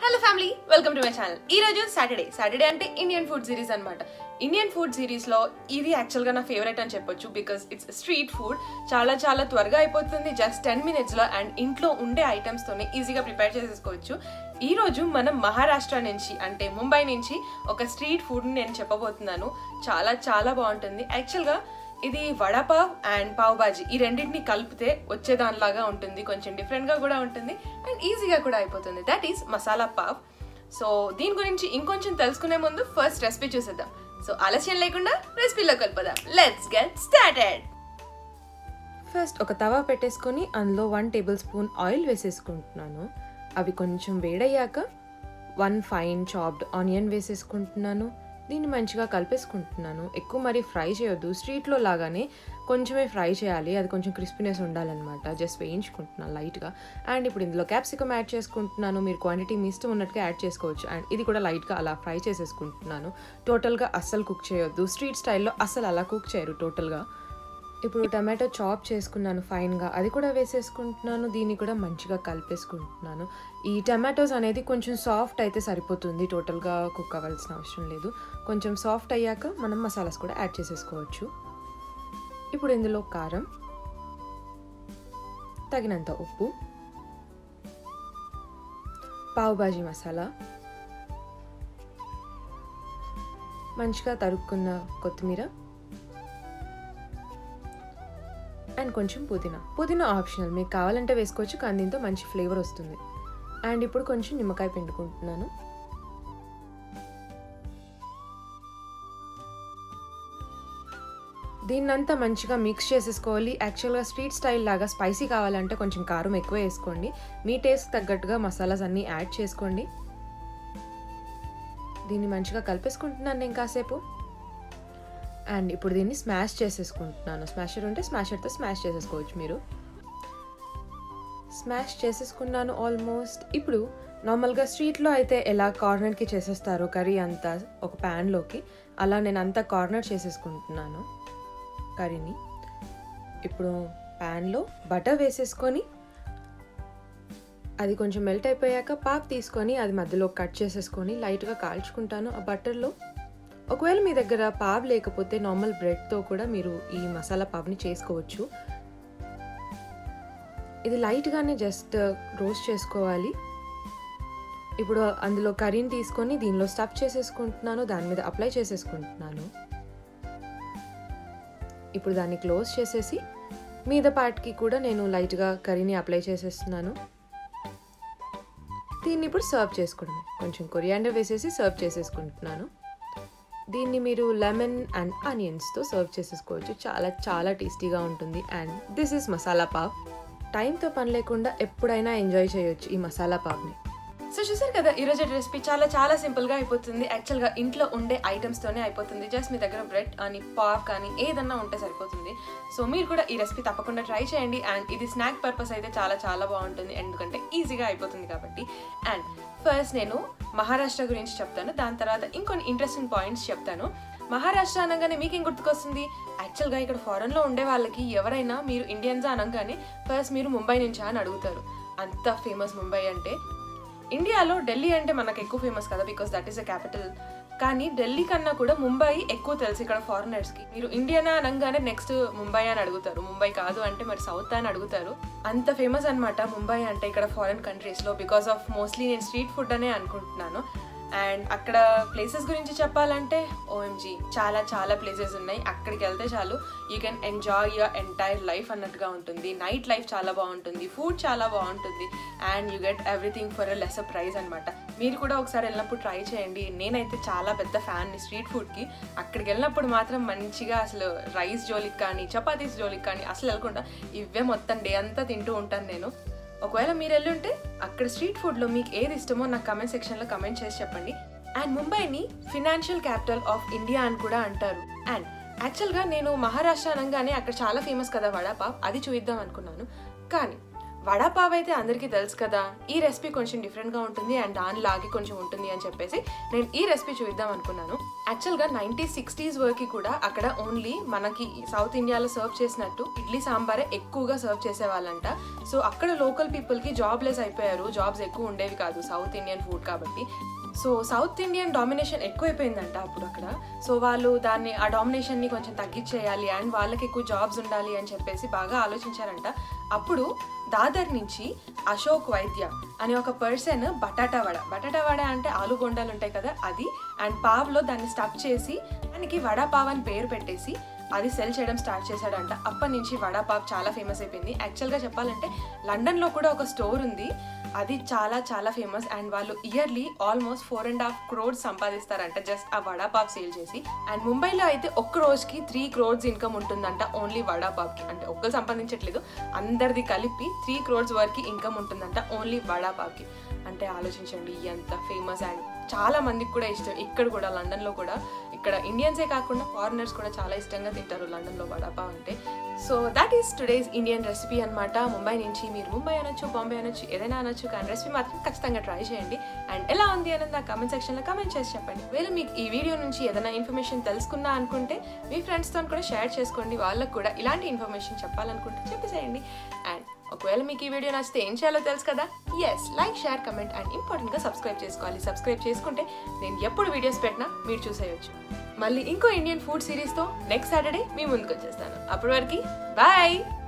hello family welcome to my channel ఈ రోజు Saturday Saturday అంటే ఇండియన్ ఫుడ్ సిరీస్ అన్నమాట ఇండియన్ ఫుడ్ సిరీస్ లో ఇది యాక్చువల్ గా నా ఫేవరెట్ అని చెప్పొచ్చు బికాస్ ఇట్స్ స్ట్రీట్ ఫుడ్ చాలా చాలా త్వరగా అయిపోతుంది జస్ట్ టెన్ మినిట్స్ లో అండ్ ఇంట్లో ఉండే ఐటమ్స్ తోనే ఈజీగా ప్రిపేర్ చేసేసుకోవచ్చు ఈ రోజు మనం మహారాష్ట్ర నుంచి అంటే ముంబై నుంచి ఒక స్ట్రీట్ ఫుడ్ నేను చెప్పబోతున్నాను చాలా చాలా బాగుంటుంది యాక్చువల్ గా ఇది వడపావ్ అండ్ పావ్ బాజీ ఈ రెండింటిని కలిపితే వచ్చే దానిలాగా ఉంటుంది కొంచెం డిఫరెంట్ గా కూడా ఉంటుంది అండ్ ఈజీగా కూడా అయిపోతుంది that is masala pav so దీని గురించి ఇంకొంచెం తెలుసుకునే ముందు ఫస్ట్ రెసిపీ చూసేద్దాం సో ఆలస్యం లేకుండా రెసిపీలో కలిపదాం లెట్స్ గెట్ స్టార్టెడ్ ఫస్ట్ ఒక తవా పెట్టేసుకొని అందులో వన్ టేబుల్ స్పూన్ ఆయిల్ వేసేసుకుంటున్నాను అవి కొంచెం వేడయ్యాక వన్ ఫైన్ చాప్డ్ ఆనియన్ వేసేసుకుంటున్నాను దీన్ని మంచిగా కలిపేసుకుంటున్నాను ఎక్కువ మరి ఫ్రై చేయొద్దు స్ట్రీట్లో లాగానే కొంచెమే ఫ్రై చేయాలి అది కొంచెం క్రిస్పీనెస్ ఉండాలన్నమాట జస్ట్ వేయించుకుంటున్నాను లైట్గా అండ్ ఇప్పుడు ఇందులో క్యాప్సికమ్ యాడ్ చేసుకుంటున్నాను మీరు క్వాంటిటీ మీ ఇష్టం ఉన్నట్టుగా యాడ్ చేసుకోవచ్చు అండ్ ఇది కూడా లైట్గా అలా ఫ్రై చేసేసుకుంటున్నాను టోటల్గా అస్సలు కుక్ చేయొద్దు స్ట్రీట్ స్టైల్లో అస్సలు అలా కుక్ చేయరు టోటల్గా ఇప్పుడు టమాటో చాప్ చేసుకున్నాను ఫైన్గా అది కూడా వేసేసుకుంటున్నాను దీన్ని కూడా మంచిగా కలిపేసుకుంటున్నాను ఈ టమాటోస్ అనేది కొంచెం సాఫ్ట్ అయితే సరిపోతుంది టోటల్గా కుక్ అవ్వాల్సిన అవసరం లేదు కొంచెం సాఫ్ట్ అయ్యాక మనం మసాలాస్ కూడా యాడ్ చేసేసుకోవచ్చు ఇప్పుడు ఇందులో కారం తగినంత ఉప్పు పావు బాజీ మసాలా మంచిగా తరుక్కున్న కొత్తిమీర అండ్ కొంచెం పుదీనా పుదీనా ఆప్షనల్ మీకు కావాలంటే వేసుకోవచ్చు కానీ దీంతో మంచి ఫ్లేవర్ వస్తుంది అండ్ ఇప్పుడు కొంచెం నిమ్మకాయ పిండుకుంటున్నాను దీన్నంతా మంచిగా మిక్స్ చేసేసుకోవాలి యాక్చువల్గా స్ట్రీట్ స్టైల్ లాగా స్పైసీ కావాలంటే కొంచెం కారం ఎక్కువ వేసుకోండి మీ టేస్ట్ తగ్గట్టుగా మసాలాస్ అన్నీ యాడ్ చేసుకోండి దీన్ని మంచిగా కలిపేసుకుంటున్నాను నేను కాసేపు అండ్ ఇప్పుడు దీన్ని స్మాష్ చేసేసుకుంటున్నాను స్మాషర్ ఉంటే స్మాషర్తో స్మాష్ చేసేసుకోవచ్చు మీరు స్మాష్ చేసేసుకున్నాను ఆల్మోస్ట్ ఇప్పుడు నార్మల్గా స్ట్రీట్లో అయితే ఎలా కార్నర్కి చేసేస్తారో కర్రీ అంతా ఒక ప్యాన్లోకి అలా నేను అంతా కార్నర్ చేసేసుకుంటున్నాను కర్రీని ఇప్పుడు ప్యాన్లో బటర్ వేసేసుకొని అది కొంచెం మెల్ట్ అయిపోయాక పాప్ తీసుకొని అది మధ్యలో కట్ చేసేసుకొని లైట్గా కాల్చుకుంటాను ఆ బటర్లో ఒకవేళ మీ దగ్గర పావ్ లేకపోతే నార్మల్ బ్రెడ్తో కూడా మీరు ఈ మసాలా పావ్ని చేసుకోవచ్చు ఇది లైట్గానే జస్ట్ రోస్ట్ చేసుకోవాలి ఇప్పుడు అందులో కర్రీని తీసుకొని దీనిలో స్టఫ్ చేసేసుకుంటున్నాను దాని మీద అప్లై చేసేసుకుంటున్నాను ఇప్పుడు దాన్ని క్లోజ్ చేసేసి మీద పార్ట్కి కూడా నేను లైట్గా కర్రీని అప్లై చేసేస్తున్నాను దీన్ని ఇప్పుడు సర్వ్ చేసుకోవడమే కొంచెం కొరియాండర్ వేసేసి సర్వ్ చేసేసుకుంటున్నాను దీన్ని మీరు లెమన్ అండ్ ఆనియన్స్తో సర్వ్ చేసేసుకోవచ్చు చాలా చాలా టేస్టీగా ఉంటుంది and this is masala pav టైంతో పని లేకుండా ఎప్పుడైనా ఎంజాయ్ చేయొచ్చు ఈ మసాలా పావ్ని సో చూసారు కదా ఈ రోజు రెసిపీ చాలా చాలా సింపుల్ గా అయిపోతుంది యాక్చువల్ గా ఇంట్లో ఉండే ఐటమ్స్ తోనే అయిపోతుంది జస్ట్ మీ దగ్గర బ్రెడ్ కానీ పావ్ కానీ ఏదన్నా ఉంటే సరిపోతుంది సో మీరు కూడా ఈ రెసిపీ తప్పకుండా ట్రై చేయండి అండ్ ఇది స్నాక్ పర్పస్ అయితే చాలా చాలా బాగుంటుంది ఎందుకంటే ఈజీగా అయిపోతుంది కాబట్టి అండ్ ఫస్ట్ నేను మహారాష్ట్ర గురించి చెప్తాను దాని తర్వాత ఇంకొన్ని ఇంట్రెస్టింగ్ పాయింట్స్ చెప్తాను మహారాష్ట్ర అనగానే మీకేం గుర్తుకొస్తుంది యాక్చువల్గా ఇక్కడ ఫారెన్లో ఉండే వాళ్ళకి ఎవరైనా మీరు ఇండియన్స్ అనగానే ఫస్ట్ మీరు ముంబై నుంచా అని అడుగుతారు అంత ఫేమస్ ముంబై అంటే ఇండియాలో ఢిల్లీ అంటే మనకు ఎక్కువ ఫేమస్ కదా because that is a capital కానీ ఢిల్లీ కన్నా కూడా ముంబై ఎక్కువ తెలుసు ఇక్కడ ఫారినర్స్కి మీరు ఇండియనా అనగానే నెక్స్ట్ ముంబై అని అడుగుతారు ముంబై కాదు అంటే మరి సౌత్ అని అడుగుతారు అంత ఫేమస్ అనమాట ముంబై అంటే ఇక్కడ ఫారిన్ కంట్రీస్లో బికాస్ ఆఫ్ మోస్ట్లీ నేను స్ట్రీట్ ఫుడ్ అనే అనుకుంటున్నాను అండ్ అక్కడ ప్లేసెస్ గురించి చెప్పాలంటే ఓఎంజీ చాలా చాలా ప్లేసెస్ ఉన్నాయి అక్కడికి వెళ్తే చాలు you can enjoy your entire life అన్నట్టుగా ఉంటుంది నైట్ లైఫ్ చాలా బాగుంటుంది ఫుడ్ చాలా బాగుంటుంది and you get everything for a lesser price అనమాట మీరు కూడా ఒకసారి వెళ్ళినప్పుడు ట్రై చేయండి నేనైతే చాలా పెద్ద ఫ్యాన్ స్ట్రీట్ ఫుడ్కి అక్కడికి వెళ్ళినప్పుడు మాత్రం మంచిగా అసలు రైస్ జోలికి కానీ చపాతీస్ జోలికి కానీ అసలు వెళ్ళకుండా ఇవే మొత్తం డే అంతా తింటూ ఉంటాను నేను ఒకవేళ మీరు వెళ్ళి ఉంటే అక్కడ స్ట్రీట్ ఫుడ్లో మీకు ఏది ఇష్టమో నాకు కమెంట్ సెక్షన్లో కమెంట్ చేసి చెప్పండి అండ్ ముంబైని ఫినాన్షియల్ క్యాపిటల్ ఆఫ్ ఇండియా అని కూడా అంటారు అండ్ యాక్చువల్గా నేను మహారాష్ట్ర అనగానే అక్కడ చాలా ఫేమస్ కదా వడాపావ్ అది చూద్దాం అనుకున్నాను కానీ వడాపావ్ అయితే అందరికీ తెలుసు కదా ఈ రెసిపీ కొంచెం డిఫరెంట్గా ఉంటుంది అండ్ దానిలాగే కొంచెం ఉంటుంది అని చెప్పేసి నేను ఈ రెసిపీ చూద్దాం అనుకున్నాను యాక్చువల్గా నైన్టీ సిక్స్టీస్ వరకు కూడా అక్కడ ఓన్లీ మనకి సౌత్ ఇండియాలో సర్వ్ చేసినట్టు ఇడ్లీ సాంబారే ఎక్కువగా సర్వ్ చేసేవాళ్ళంట సో అక్కడ లోకల్ పీపుల్కి జాబ్ లెస్ అయిపోయారు జాబ్స్ ఎక్కువ ఉండేవి కాదు సౌత్ ఇండియన్ ఫుడ్ కాబట్టి సో సౌత్ ఇండియన్ డామినేషన్ ఎక్కువైపోయిందంట అప్పుడు అక్కడ సో వాళ్ళు దాన్ని ఆ డామినేషన్ని కొంచెం తగ్గించేయాలి అండ్ వాళ్ళకి ఎక్కువ జాబ్స్ ఉండాలి అని చెప్పేసి బాగా ఆలోచించారంట అప్పుడు దాదర్ నుంచి అశోక్ వైద్య అనే ఒక పర్సన్ బటాటా వడ బటాటా వడ అంటే ఆలు బొండాలు ఉంటాయి కదా అది అండ్ పావ్లో దాన్ని స్టఫ్ చేసి దానికి వడా పావ్ అని పేరు పెట్టేసి అది సెల్ చేయడం స్టార్ట్ చేశాడంట అప్పటి నుంచి వడాపావ్ చాలా ఫేమస్ అయిపోయింది యాక్చువల్గా చెప్పాలంటే లండన్లో కూడా ఒక స్టోర్ ఉంది అది చాలా చాలా ఫేమస్ అండ్ వాళ్ళు yearly almost four and half crores సంపాదిస్తారంట జస్ట్ ఆ వడాపావ్ సేల్ చేసి అండ్ ముంబైలో అయితే ఒక్క రోజుకి త్రీ క్రోడ్స్ ఇన్కమ్ ఉంటుందంట ఓన్లీ వడాపావ్కి అంటే ఒక్కరు సంపాదించట్లేదు అందరిది కలిపి త్రీ క్రోడ్స్ వరకు ఇన్కమ్ ఉంటుందంట ఓన్లీ వడాపావ్కి అంటే ఆలోచించండి ఎంత ఫేమస్ అండ్ చాలా మందికి కూడా ఇష్టం ఇక్కడ కూడా లండన్లో కూడా ఇక్కడ ఇండియన్సే కాకుండా ఫారినర్స్ కూడా చాలా ఇష్టంగా తింటారు లండన్లో వడాపావ్ అంటే so that is today's Indian recipe అనమాట ముంబై నుంచి మీరు ముంబై అనొచ్చు బాంబే అనొచ్చు ఏదైనా అనొచ్చు కానీ రెసిపీ మాత్రం ఖచ్చితంగా ట్రై చేయండి అండ్ ఎలా ఉంది అనేది నా కమెంట్ సెక్షన్లో కమెంట్ చేసి చెప్పండి వేరే మీకు ఈ వీడియో నుంచి ఏదైనా ఇన్ఫర్మేషన్ తెలుసుకున్నా అనుకుంటే మీ ఫ్రెండ్స్తో కూడా షేర్ చేసుకోండి వాళ్ళకు కూడా ఇలాంటి ఇన్ఫర్మేషన్ చెప్పాలనుకుంటే చెప్పేసేయండి అండ్ ఒకవేళ మీకు ఈ వీడియో నచ్చితే ఏం చేయాలో తెలుసు కదా yes like share comment and ఇంపార్టెంట్గా సబ్స్క్రైబ్ చేసుకోవాలి సబ్స్క్రైబ్ చేసుకుంటే నేను ఎప్పుడు వీడియోస్ పెట్టినా మీరు చూసేయచ్చు మళ్ళీ ఇంకో ఇండియన్ ఫుడ్ సిరీస్తో నెక్స్ట్ సాటర్డే మీ ముందుకు వచ్చేస్తాను అప్పటి వరకు బాయ్